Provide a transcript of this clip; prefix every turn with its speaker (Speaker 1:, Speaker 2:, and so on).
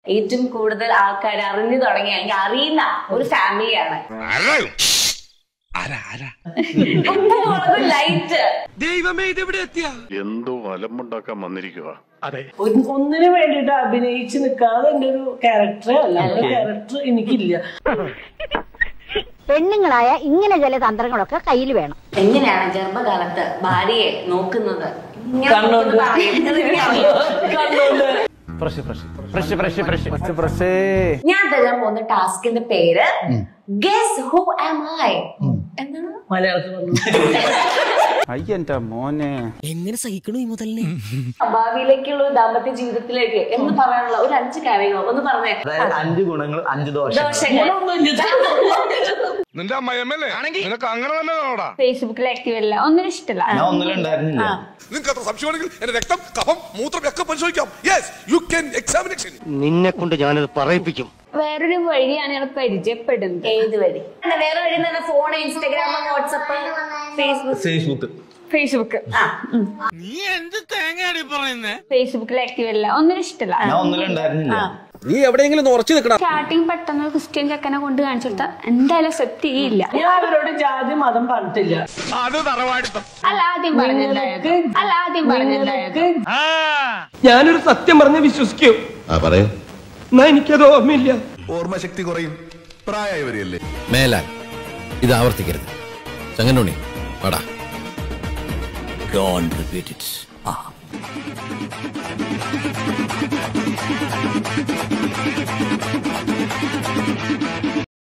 Speaker 1: ഏറ്റവും കൂടുതൽ ആൾക്കാർ അറിഞ്ഞു തുടങ്ങിയ അല്ലെങ്കിൽ അറിയുന്ന ഒരു ഫാമിലിയാണ് ലൈറ്റ്
Speaker 2: എന്തോ അലമ്പുണ്ടാക്കാൻ വന്നിരിക്കുക
Speaker 3: ഒരു- ഒന്നിനു വേണ്ടിയിട്ട് അഭിനയിച്ച് നിൽക്കാതെ എന്റെ ഒരു ക്യാരക്ടർ അല്ല ക്യാരക്ടർ എനിക്കില്ല
Speaker 4: പെണ്ണുങ്ങളായ ഇങ്ങനെ ചില തന്ത്രങ്ങളൊക്കെ കയ്യിൽ വേണം
Speaker 1: എങ്ങനെയാണ് ഗർഭകാലത്ത് ഭാര്യയെ നോക്കുന്നത് ഇങ്ങനെ
Speaker 3: കണ്ണോണ്ട്.
Speaker 1: നോക്കുന്നത് അറിയുന്നത് എനിക്കറിയാം.
Speaker 3: കണ്ണോണ്ട്
Speaker 1: ഞാൻ തരാൻ പോകുന്ന ടാസ്കിന്റെ പേര് ഗസ് ഹു ആം ഐ എന്താണ്
Speaker 3: മലയാളത്തിൽ പറഞ്ഞു
Speaker 5: അയ്യന്റെ മോനെ
Speaker 1: ഭാവിയിലേക്കുള്ള ഒരു ദാമ്പത്യ ജീവിതത്തിലേക്ക് എന്ന് പറയാനുള്ള ഒരു അഞ്ച് കാര്യങ്ങൾ ഒന്ന് പറഞ്ഞേ
Speaker 6: അതായത് അഞ്ച് ഗുണങ്ങൾ അഞ്ച് ദോഷം
Speaker 1: ദോഷങ്ങൾ
Speaker 2: നിന്റെ അമ്മയമ്മല്ലേ നിനക്ക് അങ്ങനെ തന്നെ കാണോടാ
Speaker 7: ഫേസ്ബുക്കിൽ ആക്റ്റീവ് അല്ല ഒന്നിനും ഇഷ്ടമല്ല
Speaker 6: ഞാൻ ഒന്നിലും ഉണ്ടായിരുന്നില്ല
Speaker 8: നിങ്ങൾക്ക് അത്ര സംശയമാണെങ്കിൽ എന്റെ രക്തം കഫം മൂത്രം ഒക്കെ പരിശോധിക്കാം യെസ് യു ക്യാൻ എക്സാമിനേഷൻ
Speaker 9: നിന്നെ കൊണ്ട് ഞാനത് പറയിപ്പിക്കും
Speaker 7: വേറൊരു വഴിയാണ് ഞങ്ങൾ പരിചയപ്പെടുന്നത്
Speaker 1: ഏത് വഴി അല്ല, വേറെ വഴി തന്നെ phone Instagram WhatsApp Facebook
Speaker 6: Facebook
Speaker 7: Facebook ഫേസ്ബുക്കിൽ ആക്റ്റീവ് അല്ല ഒന്നിനും ഇഷ്ടമല്ല
Speaker 6: ഞാൻ ഒന്നിലും ഉണ്ടായിരുന്നില്ല
Speaker 5: നീ എവിടെയെങ്കിലും ഉറച്ചു നിൽക്കണം
Speaker 7: സ്റ്റാർട്ടിങ് പെട്ടെന്ന് ഒരു ക്രിസ്ത്യൻ ചെക്കനെ കൊണ്ട് കാണിച്ചു കൊടുത്താൽ എന്തായാലും സെറ്റ് ചെയ്യില്ല
Speaker 3: ഞാൻ അവരോട് ജാതി മതം പറഞ്ഞിട്ടില്ല
Speaker 7: അല്ല ആദ്യം പറഞ്ഞിട്ടുണ്ടായത് അല്ല ആദ്യം പറഞ്ഞിട്ടുണ്ടായത്
Speaker 3: ഞാനൊരു സത്യം പറഞ്ഞ് വിശ്വസിക്കൂ
Speaker 8: പറയൂ
Speaker 3: എന്നാ എനിക്കത് ഓർമ്മയില്ല
Speaker 8: ഓർമ്മശക്തി കുറയും പ്രായമായവരെയല്ലേ
Speaker 9: മേലാൽ ഇത് ആവർത്തിക്കരുത് ചങ്ങനുണ്ണി വാടാ ഡോണ്ട് റിപ്പീറ്റ് ഇറ്റ്